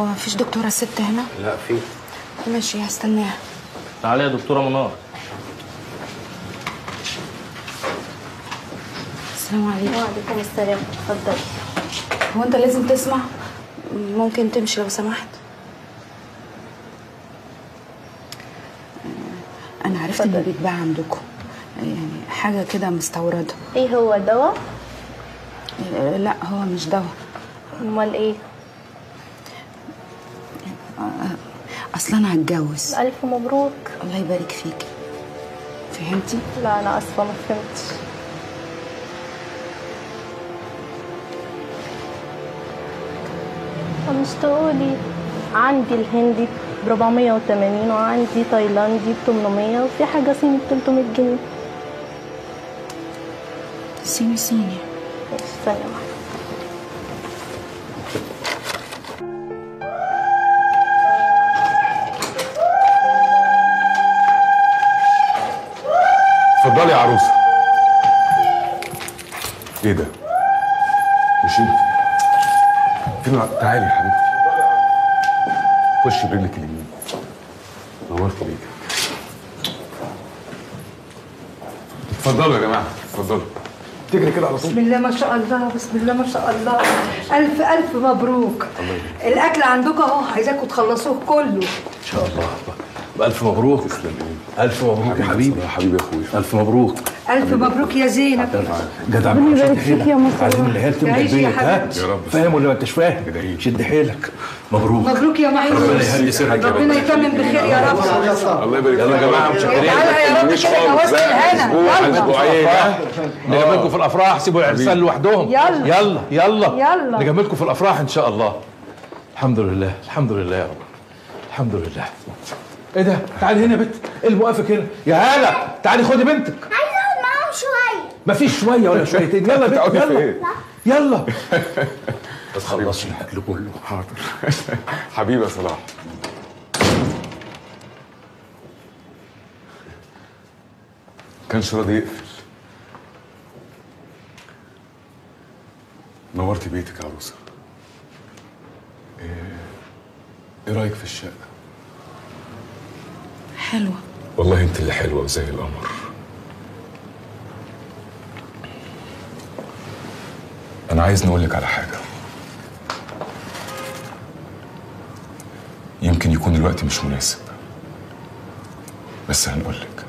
هو مفيش دكتورة ست هنا؟ لا في ماشي هستناها تعالي يا دكتوره منار السلام عليكم وعليكم السلام اتفضلي هو انت لازم تسمع ممكن تمشي لو سمحت انا عرفت انه بيتباع عندكم يعني حاجه كده مستورده ايه هو دواء لا هو مش دواء امال ايه اصلا انا هتجوز الف مبروك الله يبارك فيكي فهمتي لا انا اسفه ما فهمتش طب مش تقولي عندي الهندي ب 480 وعندي تايلاندي ب 800 وفي حاجه صيني ب 300 جنيه سيني سيني ماشي ثانيه واحده اتفضلي يا عروسه ايه ده مش انت فين الع- تعالي يا حبيبتي خشي برجلك اليمين نورت بيك اتفضلوا يا جماعه اتفضلوا تجري كده على طول بسم الله ما شاء الله بسم الله ما شاء الله ألف ألف مبروك الأكل عندكم أهو عايزاكم تخلصوه كله ان شاء الله الف مبروك الف مبروك يا حبيبي يا حبيبي يا اخويا الف مبروك ألف مبروك يا زينب جدع ربنا شد يبارك فيك يا حيلك مصر. عايزين العيال تملى تعيشي يا البيت ها حبيبتي. يا رب. فاهم ولا ما انتش فاهم ادعي لي. شد حيلك مبروك مبروك يا ربنا محمود يهدي سرك يا ربنا رب يتمم بخير يا رب الله يبارك يلا يا جماعه متشكرين تعالى يا رب مش كده خالص جوازة بقى. الهنا اسبوع يلا اسبوعين ها؟ نجملكم في الافراح سيبوا العرسان لوحدهم يلا. يلا يلا يلا. نجملكم في الافراح ان شاء الله الحمد لله الحمد لله يا رب الحمد لله ايه ده تعالي هنا يا بنت ايه اللي موقفك هنا يا هاله تعالي خدي بنتك عايزه اقعد معاهم شويه مفيش شويه ولا شويتين يلا يا بنت تقعدي يلا فين؟ يلا بس خلصي الاكل كله حاضر حبيبي يا صلاح كانش راضي يقفل نورتي بيتك يا عروسه ايه ايه رايك في الشقه حلوه والله انت اللي حلوه وزي القمر انا عايز نقول على حاجه يمكن يكون الوقت مش مناسب بس هنقول لك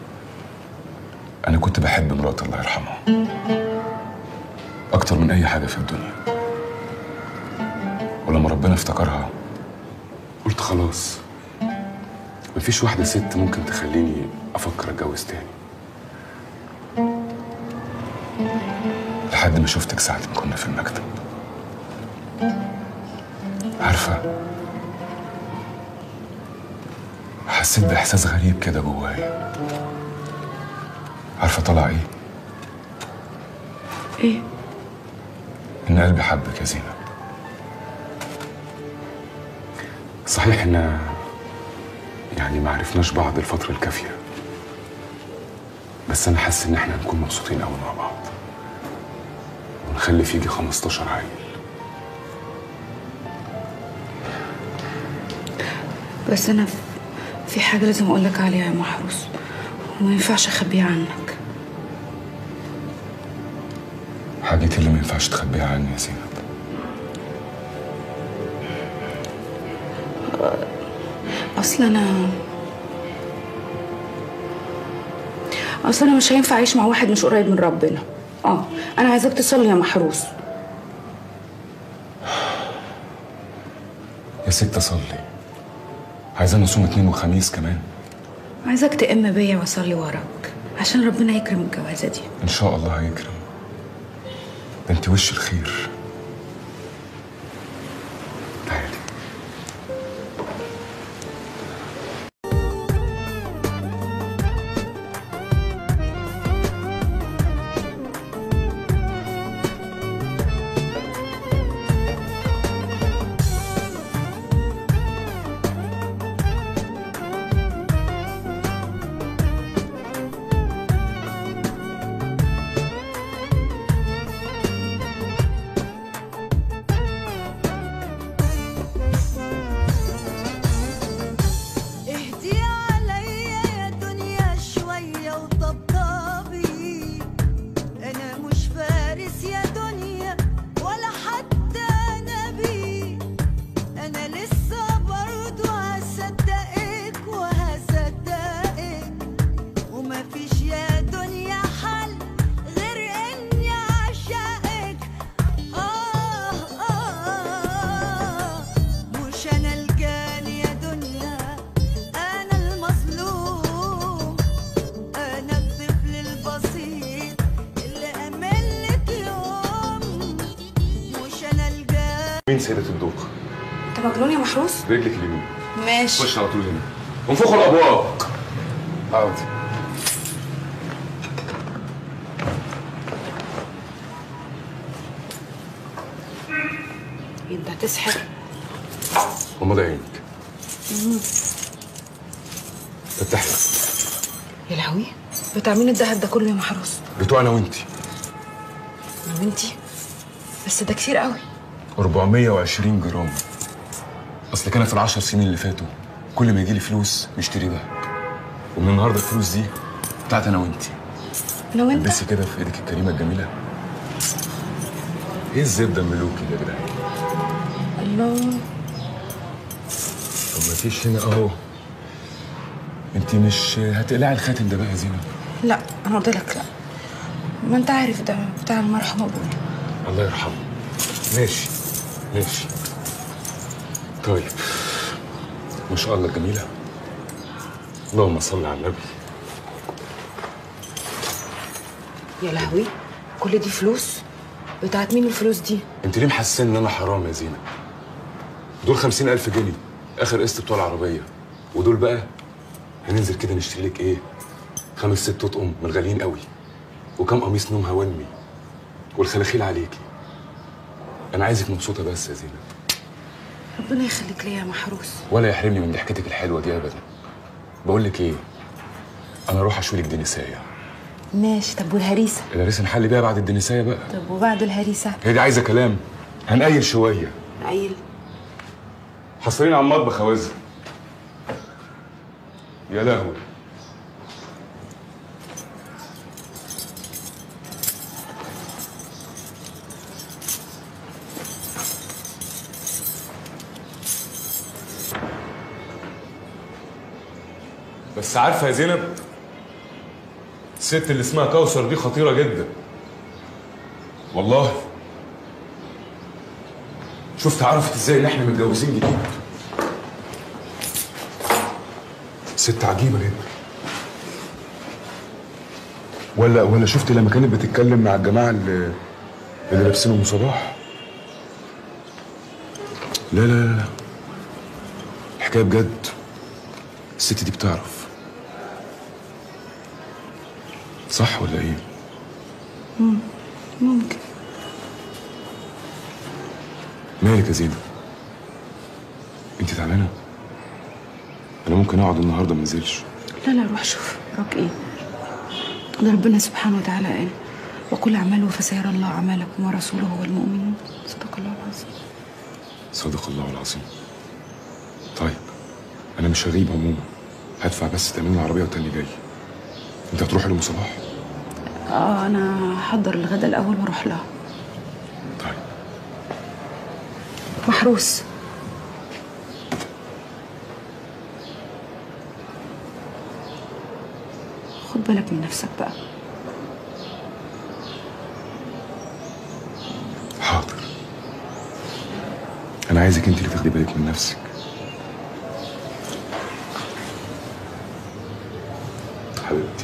انا كنت بحب مرات الله يرحمها اكتر من اي حاجه في الدنيا ولما ربنا افتكرها قلت خلاص مفيش واحدة ست ممكن تخليني أفكر أتجوز تاني لحد ما شفتك ساعة ما كنا في المكتب عارفة حسيت بإحساس غريب كده جوايا عارفة طلع إيه؟ ايه إن قلبي حبك يا زينب صحيح إن يعني ما عرفناش بعض الفترة الكافية بس أنا حاسس إن إحنا هنكون مبسوطين أوي مع بعض ونخلف يجي 15 عيل بس انا في- في حاجه لازم اقول لك عليها يا محروس وما ينفعش اخبيها عنك حاجتي اللي ما ينفعش تخبيها عني يا زينب اصل انا اصل انا مش هينفع اعيش مع واحد مش قريب من ربنا اه انا عايزاك تصلي يا محروس يا ست صلي عايزة نصوم اتنين وخميس كمان عايزاك تأم بيا واصلي وراك عشان ربنا يكرم الجوازه دي إن شاء الله هيكرم ده أنت وش الخير تعالي اليمين سيدة الدوق انت مجنون يا محروس رجلك اليمين ماشي خش على طول هنا وانفخوا الابواب اقعد انت هتسحر غمض عينك فتحي يا لهوي بتاع مين الدهب ده كله يا محروس بتوع انا وانتي انا وانتي بس ده كتير قوي 420 جرام اصل كان في العشر سنين اللي فاتوا كل ما يجيلي فلوس نشتري دهب ومن النهارده الفلوس دي بتاعت انا وانتي انا وانت البسي كده في ايدك الكريمه الجميله ايه الزبده الملوكي ده يا جدعان الله طب ما فيش هنا اهو انت مش هتقلعي الخاتم ده بقى يا زينب لا انا قلت لك لا ما انت عارف ده بتاع المرحوم ابويا الله يرحمه ماشي ماشي طيب ما شاء الله جميلة اللهم صل على النبي يا لهوي كل دي فلوس بتاعت مين الفلوس دي انت ليه محسن ان انا حرام يا زينب دول خمسين الف جنيه اخر قسط بتوع العربية ودول بقى هننزل كده نشتري لك ايه خمس ست اطقم من الغاليين قوي وكم قميص نوم هوانمي والخلاخيل عليكي انا عايزك مبسوطة بس يا زينب ربنا يخليك ليا يا محروس ولا يحرمني من ضحكتك الحلوه دي ابدا بقول لك ايه انا اروح اشوي لك دنسايه ماشي طب والهريسه الهريسه نحل بيها بعد الدنسايه بقى طب وبعد الهريسه هي دي عايزه كلام هنقيل شويه عيل حصرين على المطبخ يا وزة يا لهوي بس عارفه يا زينب الست اللي اسمها كوثر دي خطيره جدا والله شفت عرفت ازاي ان احنا متجوزين جديد ست عجيبه جدا ولا ولا شفت لما كانت بتتكلم مع الجماعه اللي اللي لابسينهم صباح لا لا لا لا الحكايه بجد الست دي بتعرف صح ولا ايه ممكن مالك يا زينب انت تعبانه انا ممكن اقعد النهارده ما انزلش لا لا روح شوف وراك ايه ده ربنا سبحانه وتعالى قال وكل اعملوا فسيرى الله اعمالكم ورسوله والمؤمنون صدق الله العظيم صدق الله العظيم طيب انا مش هغيب عموما هدفع بس تامين العربيه والتاني جاي انت هتروح لام صلاح اه انا هحضر الغدا الاول واروح لها طيب محروس خد بالك من نفسك بقى حاضر انا عايزك انت اللي تاخدي بالك من نفسك حبيبتي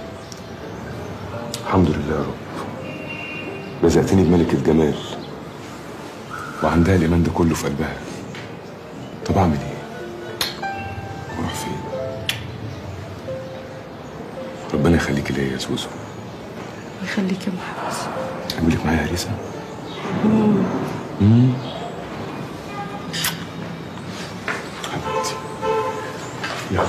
الحمد لله يا رب رزقتني بملكة جمال وعندها الإيمان ده كله في قلبها طب أعمل إيه؟ وأروح فين؟ ربنا يخليك ليا يا زوزو يخليك يا محروس أعمل لك معايا هريسة؟ مم. حبيبتي يلا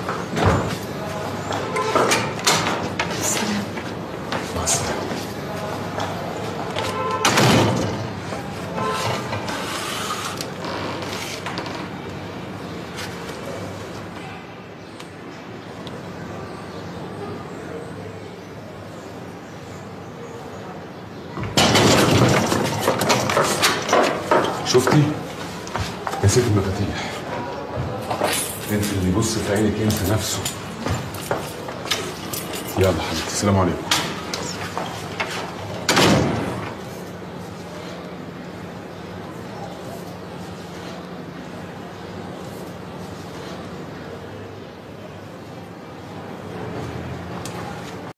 السلام مع السلامة شفتي؟ نسيت المفاتيح انت اللي يبص في عينك انت نفسه يلا حبيبتي السلام عليكم